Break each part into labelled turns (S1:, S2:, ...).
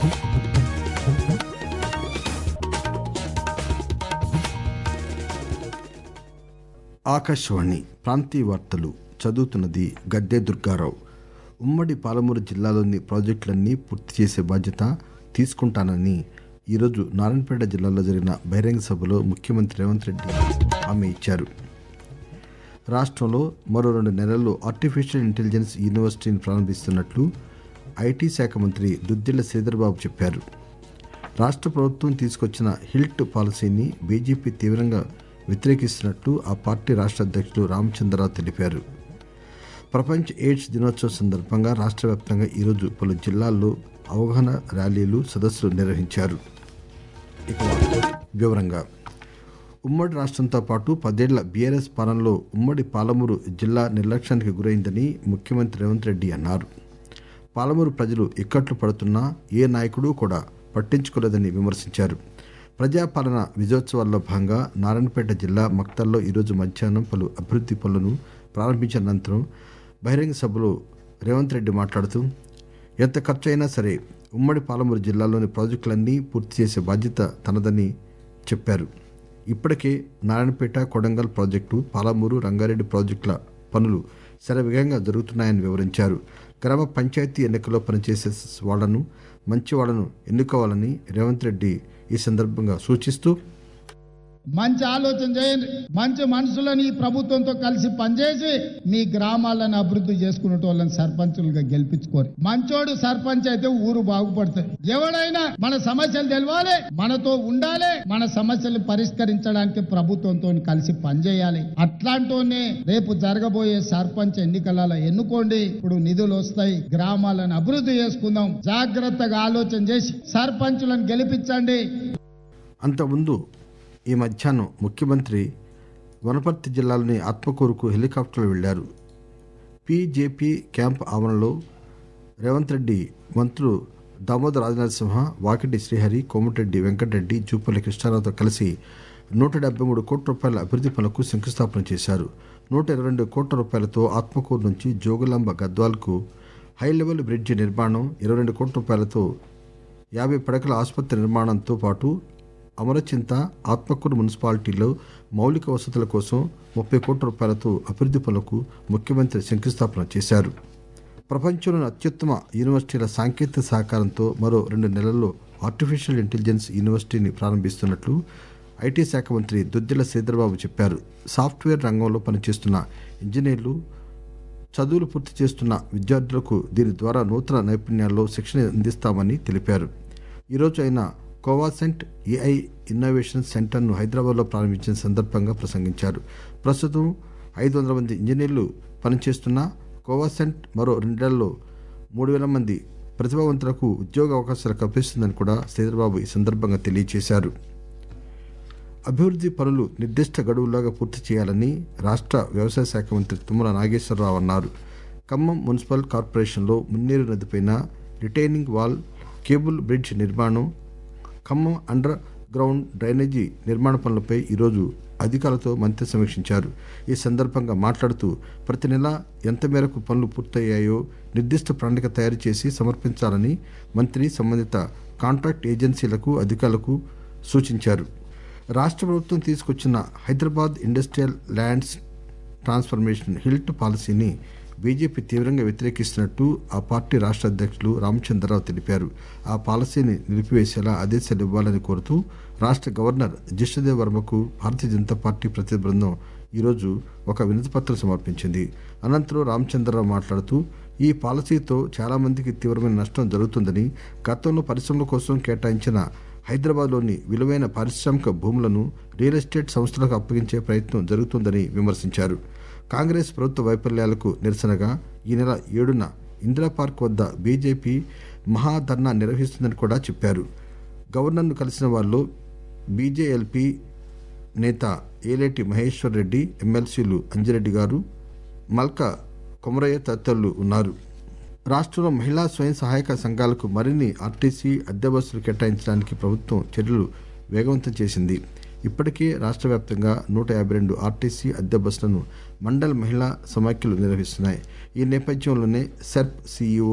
S1: ఆకాశవాణి ప్రాంతీయ వార్తలు చదువుతున్నది గద్దె దుర్గారావు ఉమ్మడి పాలమూరు జిల్లాలోని ప్రాజెక్టులన్నీ పూర్తి చేసే బాధ్యత తీసుకుంటానని ఈరోజు నారాయణపేట జిల్లాలో జరిగిన బహిరంగ సభలో ముఖ్యమంత్రి రేవంత్ రెడ్డి హామీ ఇచ్చారు రాష్ట్రంలో మరో రెండు నెలల్లో ఆర్టిఫిషియల్ ఇంటెలిజెన్స్ యూనివర్సిటీని ప్రారంభిస్తున్నట్లు ఐటీ శాఖ మంత్రి దుద్దిళ్ల శ్రీధర్బాబు చెప్పారు రాష్ట్ర ప్రభుత్వం తీసుకొచ్చిన హిల్ట్ పాలసీని బీజేపీ తీవ్రంగా వ్యతిరేకిస్తున్నట్లు ఆ పార్టీ రాష్ట్ర అధ్యక్షులు రామచంద్రరావు తెలిపారు ప్రపంచ ఎయిడ్స్ దినోత్సవం సందర్భంగా రాష్ట్ర వ్యాప్తంగా ఈరోజు పలు జిల్లాల్లో అవగాహన ర్యాలీలు సదస్సులు నిర్వహించారు ఇక వివరంగా ఉమ్మడి రాష్ట్రంతో పాటు పదేళ్ల బీఆర్ఎస్ పాలనలో ఉమ్మడి పాలమూరు జిల్లా నిర్లక్ష్యానికి గురైందని ముఖ్యమంత్రి రేవంత్ రెడ్డి అన్నారు పాలమూరు ప్రజలు ఇక్కట్లు పడుతున్నా ఏ నాయకుడు కూడా పట్టించుకోలేదని విమర్శించారు ప్రజాపాలన విజయోత్సవాల్లో భాగంగా నారాయణపేట జిల్లా మక్తల్లో ఈరోజు మధ్యాహ్నం పలు అభివృద్ది పనులను ప్రారంభించిన అనంతరం బహిరంగ సభలో రేవంత్ రెడ్డి మాట్లాడుతూ ఎంత ఖర్చు అయినా సరే ఉమ్మడి పాలమూరు జిల్లాలోని ప్రాజెక్టులన్నీ పూర్తి చేసే బాధ్యత తనదని చెప్పారు ఇప్పటికే నారాయణపేట కొడంగల్ ప్రాజెక్టు పాలమూరు రంగారెడ్డి ప్రాజెక్టుల పనులు శరవేగంగా జరుగుతున్నాయని వివరించారు గ్రామ పంచాయతీ ఎన్నికల్లో పనిచేసే వాళ్లను మంచి వాళ్లను ఎన్నుకోవాలని రేవంత్ రెడ్డి ఈ సందర్భంగా సూచిస్తూ
S2: మంచి ఆలోచన చేయండి మంచి మనుషులని ఈ ప్రభుత్వంతో కలిసి పనిచేసి మీ గ్రామాలను అభివృద్ధి చేసుకునే వాళ్ళని సర్పంచులుగా గెలిపించుకోరు మంచోడు సర్పంచ్ అయితే ఊరు బాగుపడుతుంది ఎవడైనా మన సమస్యలు తెలవాలి మనతో ఉండాలి మన సమస్యలు పరిష్కరించడానికి ప్రభుత్వంతో కలిసి పనిచేయాలి అట్లాంటోనే రేపు జరగబోయే సర్పంచ్ ఎన్నికలలో ఎన్నుకోండి ఇప్పుడు నిధులు వస్తాయి గ్రామాలను అభివృద్ధి చేసుకుందాం జాగ్రత్తగా ఆలోచన చేసి సర్పంచులను గెలిపించండి
S1: అంతకుముందు ఈ మధ్యాహ్నం ముఖ్యమంత్రి వనపర్తి జిల్లాలోని ఆత్మకూరుకు హెలికాప్టర్లో వెళ్లారు పీజేపీ క్యాంప్ ఆవరణలో రేవంత్ రెడ్డి మంత్రులు దామోదర్ రాజనరసింహ వాకిటి శ్రీహరి కోమటిరెడ్డి వెంకటరెడ్డి జూపల్లి కృష్ణారావుతో కలిసి నూట డెబ్బై మూడు కోట్ల రూపాయల అభివృద్ది పనులకు శంకుస్థాపన చేశారు నూట ఇరవై రెండు కోట్ల రూపాయలతో ఆత్మకూరు నుంచి జోగులాంబ గద్వాల్కు హై లెవెల్ బ్రిడ్జి నిర్మాణం ఇరవై రెండు కోట్ల రూపాయలతో యాభై పడకల ఆసుపత్రి నిర్మాణంతో పాటు అమరచింత ఆత్మకూరు మున్సిపాలిటీలో మౌలిక వసతుల కోసం ముప్పై కోట్ల రూపాయలతో అభివృద్ది పనులకు ముఖ్యమంత్రి శంకుస్థాపన చేశారు ప్రపంచంలోని అత్యుత్తమ యూనివర్సిటీల సాంకేతిక సహకారంతో మరో రెండు నెలల్లో ఆర్టిఫిషియల్ ఇంటెలిజెన్స్ యూనివర్సిటీని ప్రారంభిస్తున్నట్లు ఐటీ శాఖ మంత్రి దుద్దిల శ్రీధర్బాబు చెప్పారు సాఫ్ట్వేర్ రంగంలో పనిచేస్తున్న ఇంజనీర్లు చదువులు పూర్తి చేస్తున్న విద్యార్థులకు దీని ద్వారా నూతన నైపుణ్యాల్లో శిక్షణ అందిస్తామని తెలిపారు ఈరోజు ఆయన కోవాసెంట్ ఏఐ ఇన్నోవేషన్ సెంటర్ను హైదరాబాద్లో ప్రారంభించిన సందర్భంగా ప్రసంగించారు ప్రస్తుతం ఐదు వందల మంది ఇంజనీర్లు పనిచేస్తున్న కోవాసెంట్ మరో రెండేళ్లలో మూడు వేల మంది ప్రతిభావంతులకు ఉద్యోగ అవకాశాలు కల్పిస్తుందని కూడా శ్రీధర్బాబు ఈ సందర్భంగా తెలియజేశారు అభివృద్ది పనులు నిర్దిష్ట గడువులాగా పూర్తి చేయాలని రాష్ట్ర వ్యవసాయ శాఖ మంత్రి తుమ్మల నాగేశ్వరరావు అన్నారు ఖమ్మం మున్సిపల్ కార్పొరేషన్లో మున్నేరు నదిపైన రిటైనింగ్ వాల్ కేబుల్ బ్రిడ్జ్ నిర్మాణం ఖమ్మం అండర్ గ్రౌండ్ డ్రైనేజీ నిర్మాణ పనులపై ఈరోజు అధికారులతో మంత్రి సమీక్షించారు ఈ సందర్భంగా మాట్లాడుతూ ప్రతి నెల ఎంత మేరకు పనులు పూర్తయ్యాయో నిర్దిష్ట ప్రణాళిక తయారు చేసి సమర్పించాలని మంత్రి సంబంధిత కాంట్రాక్ట్ ఏజెన్సీలకు అధికారులకు సూచించారు రాష్ట్ర ప్రభుత్వం తీసుకొచ్చిన Hyderabad industrial lands transformation HILT పాలసీని బీజేపీ తీవ్రంగా వ్యతిరేకిస్తున్నట్టు ఆ పార్టీ రాష్ట్ర అధ్యక్షులు రామచంద్రరావు తెలిపారు ఆ పాలసీని నిలిపివేసేలా ఆదేశాలు ఇవ్వాలని కోరుతూ రాష్ట్ర గవర్నర్ జిష్ణుదేవ్ వర్మకు భారతీయ జనతా పార్టీ ప్రతి బృందం ఈరోజు ఒక వినతిపత్రం సమర్పించింది అనంతరం రామచంద్రరావు మాట్లాడుతూ ఈ పాలసీతో చాలా మందికి తీవ్రమైన నష్టం జరుగుతుందని గతంలో పరిశ్రమల కోసం కేటాయించిన హైదరాబాద్లోని విలువైన పారిశ్రామిక భూములను రియల్ ఎస్టేట్ సంస్థలకు అప్పగించే ప్రయత్నం జరుగుతుందని విమర్శించారు కాంగ్రెస్ ప్రభుత్వ వైఫల్యాలకు నిరసనగా ఈ నెల ఏడున ఇందిరా పార్క్ వద్ద బీజేపీ మహాధర్నా నిర్వహిస్తుందని కూడా చెప్పారు గవర్నర్ను కలిసిన వారిలో బీజేఎల్పీ నేత ఏలేటి మహేశ్వర్ రెడ్డి ఎమ్మెల్సీలు అంజిరెడ్డి గారు మల్క కొమరయ్య తదితరులు ఉన్నారు రాష్ట్రంలో మహిళా స్వయం సహాయక సంఘాలకు మరిన్ని ఆర్టీసీ అద్దె బస్సులు కేటాయించడానికి ప్రభుత్వం చర్యలు వేగవంతం చేసింది ఇప్పటికే రాష్ట్ర వ్యాప్తంగా నూట యాభై రెండు ఆర్టీసీ అద్దె బస్సులను మండల్ మహిళా సమాఖ్యలు నిర్వహిస్తున్నాయి ఈ నేపథ్యంలోనే SERP CEO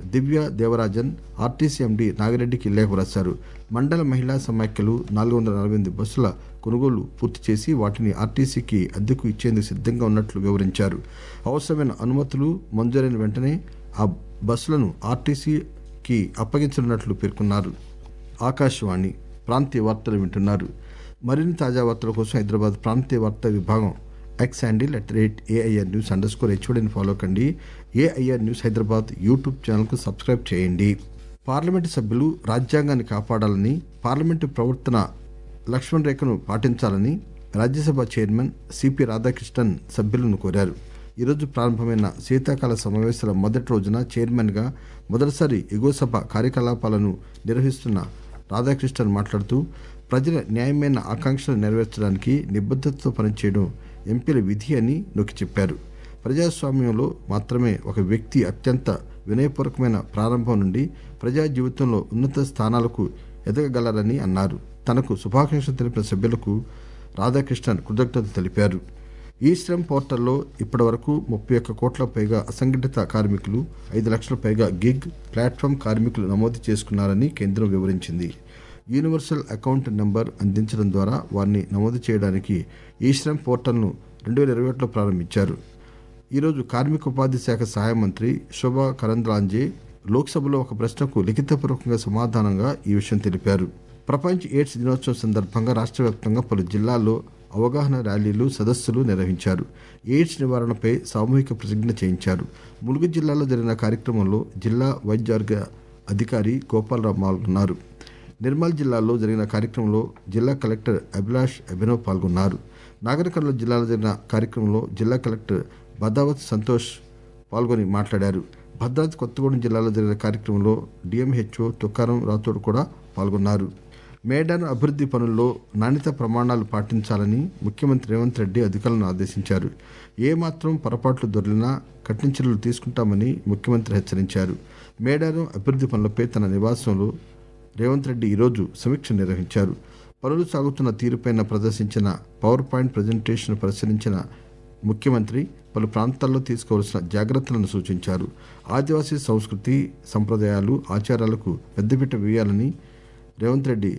S1: Divya Devarajan RTC MD నాగిరెడ్డికి లేఖ రాశారు మండల మహిళా సమాఖ్యలు నాలుగు వందల నలభై ఎనిమిది బస్సుల కొనుగోలు పూర్తి చేసి వాటిని ఆర్టీసీకి అద్దెకు ఇచ్చేందుకు సిద్ధంగా ఉన్నట్లు వివరించారు అవసరమైన అనుమతులు మంజూరైన వెంటనే ఆ బస్సులను ఆర్టీసీకి అప్పగించనున్నట్లు పేర్కొన్నారు ఆకాశవాణి ప్రాంతీయ వార్తలు వింటున్నారు మరిన్ని తాజా వార్తల కోసం హైదరాబాద్ ప్రాంతీయ వార్తా విభాగం X handle at the rate AIR news underscore హెచ్ఓడిని ఫాలో కండి ఏఐఆర్ న్యూస్ హైదరాబాద్ యూట్యూబ్ ఛానల్కు సబ్స్క్రైబ్ చేయండి పార్లమెంటు సభ్యులు రాజ్యాంగాన్ని కాపాడాలని పార్లమెంటు ప్రవర్తన లక్ష్మణ్ రేఖను పాటించాలని రాజ్యసభ చైర్మన్ సిపి రాధాకృష్ణన్ సభ్యులను కోరారు ఈరోజు ప్రారంభమైన శీతాకాల సమావేశాల మొదటి రోజున చైర్మన్గా మొదటిసారి ఎగువ సభ కార్యకలాపాలను నిర్వహిస్తున్న రాధాకృష్ణన్ మాట్లాడుతూ ప్రజల న్యాయమైన ఆకాంక్షలు నెరవేర్చడానికి నిబద్ధతతో పనిచేయడం ఎంపీల విధి అని నొక్కి చెప్పారు ప్రజాస్వామ్యంలో మాత్రమే ఒక వ్యక్తి అత్యంత వినయపూర్వకమైన ప్రారంభం నుండి ప్రజా జీవితంలో ఉన్నత స్థానాలకు ఎదగగలరని అన్నారు తనకు శుభాకాంక్షలు తెలిపిన సభ్యులకు రాధాకృష్ణన్ కృతజ్ఞతలు తెలిపారు ఈ శ్రమ్ పోర్టల్లో ఇప్పటి వరకు ముప్పై ఒక్క కోట్ల పైగా అసంఘటిత కార్మికులు ఐదు లక్షల పైగా గిగ్ ప్లాట్ఫామ్ కార్మికులు నమోదు చేసుకున్నారని కేంద్రం వివరించింది యూనివర్సల్ అకౌంట్ నెంబర్ అందించడం ద్వారా వారిని నమోదు చేయడానికి ఈ శ్రమ్ పోర్టల్ను రెండు వేల ఇరవై ఒకటిలో ప్రారంభించారు ఈరోజు కార్మిక ఉపాధి శాఖ సహాయ మంత్రి శోభా కరంద్లాంజే లోక్సభలో ఒక ప్రశ్నకు లిఖితపూర్వకంగా సమాధానంగా ఈ విషయం తెలిపారు ప్రపంచ ఎయిడ్స్ దినోత్సవం సందర్భంగా రాష్ట్ర వ్యాప్తంగా పలు జిల్లాల్లో అవగాహన ర్యాలీలు సదస్సులు నిర్వహించారు ఎయిడ్స్ నివారణపై సామూహిక ప్రతిజ్ఞ చేయించారు ములుగు జిల్లాలో జరిగిన కార్యక్రమంలో జిల్లా వైద్యారోగ్య అధికారి గోపాలరావు పాల్గొన్నారు నిర్మల్ జిల్లాలో జరిగిన కార్యక్రమంలో జిల్లా కలెక్టర్ అభిలాష్ అభినవ్ పాల్గొన్నారు నాగరికర్నూలు జిల్లాలో జరిగిన కార్యక్రమంలో జిల్లా కలెక్టర్ బదావత్ సంతోష్ పాల్గొని మాట్లాడారు భద్రాద్రి కొత్తగూడెం జిల్లాలో జరిగిన కార్యక్రమంలో డిఎంహెచ్ఓ తుకారం రాథోడ్ కూడా పాల్గొన్నారు మేడారం అభివృద్ధి పనుల్లో నాణ్యత ప్రమాణాలు పాటించాలని ముఖ్యమంత్రి రేవంత్ రెడ్డి అధికారులను ఆదేశించారు ఏమాత్రం పొరపాట్లు దొరికినా కఠిన చర్యలు తీసుకుంటామని ముఖ్యమంత్రి హెచ్చరించారు మేడారం అభివృద్ధి పనులపై తన నివాసంలో రేవంత్ రెడ్డి ఈరోజు సమీక్ష నిర్వహించారు పనులు సాగుతున్న తీరుపైన ప్రదర్శించిన పవర్ పాయింట్ ప్రజెంటేషన్ పరిశీలించిన ముఖ్యమంత్రి పలు ప్రాంతాల్లో తీసుకోవాల్సిన జాగ్రత్తలను సూచించారు ఆదివాసీ సంస్కృతి సంప్రదాయాలు ఆచారాలకు పెద్దపీట వేయాలని రేవంత్ రెడ్డి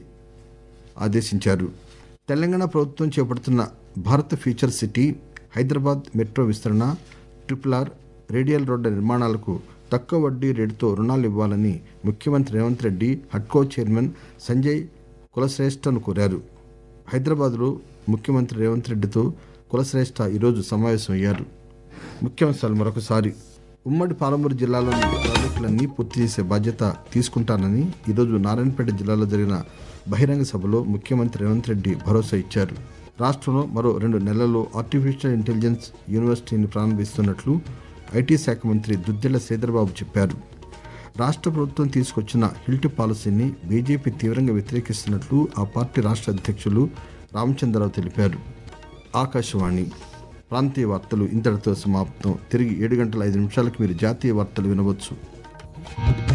S1: ఆదేశించారు తెలంగాణ ప్రభుత్వం చేపడుతున్న Bharat future city Hyderabad metro విస్తరణ ట్రిపుల్ ఆర్ రేడియల్ రోడ్ల నిర్మాణాలకు తక్కువ వడ్డీ రేటుతో రుణాలు ఇవ్వాలని ముఖ్యమంత్రి రేవంత్ రెడ్డి హడ్కో చైర్మన్ సంజయ్ కులశ్రేష్ఠను కోరారు హైదరాబాద్లో ముఖ్యమంత్రి రేవంత్ రెడ్డితో కులశ్రేష్ఠ ఈరోజు సమావేశమయ్యారు ముఖ్యాంశాలు మరొకసారి ఉమ్మడి పాలమూరు జిల్లాలోని ప్రాజెక్టులన్నీ పూర్తి చేసే బాధ్యత తీసుకుంటానని ఈరోజు నారాయణపేట జిల్లాలో జరిగిన బహిరంగ సభలో ముఖ్యమంత్రి రేవంత్ రెడ్డి భరోసా ఇచ్చారు రాష్ట్రంలో మరో రెండు నెలల్లో ఆర్టిఫిషియల్ ఇంటెలిజెన్స్ యూనివర్సిటీని ప్రారంభిస్తున్నట్లు ఐటీ శాఖ మంత్రి దుద్దిళ్ల శ్రీధర్బాబు చెప్పారు రాష్ట్ర ప్రభుత్వం తీసుకొచ్చిన హిల్ట్ పాలసీని బీజేపీ తీవ్రంగా వ్యతిరేకిస్తున్నట్లు ఆ పార్టీ రాష్ట్ర అధ్యక్షులు రామచంద్రరావు తెలిపారు ఆకాశవాణి ప్రాంతీయ వార్తలు ఇంతటితో సమాప్తం తిరిగి ఏడు గంటల ఐదు నిమిషాలకు మీరు జాతీయ వార్తలు వినవచ్చు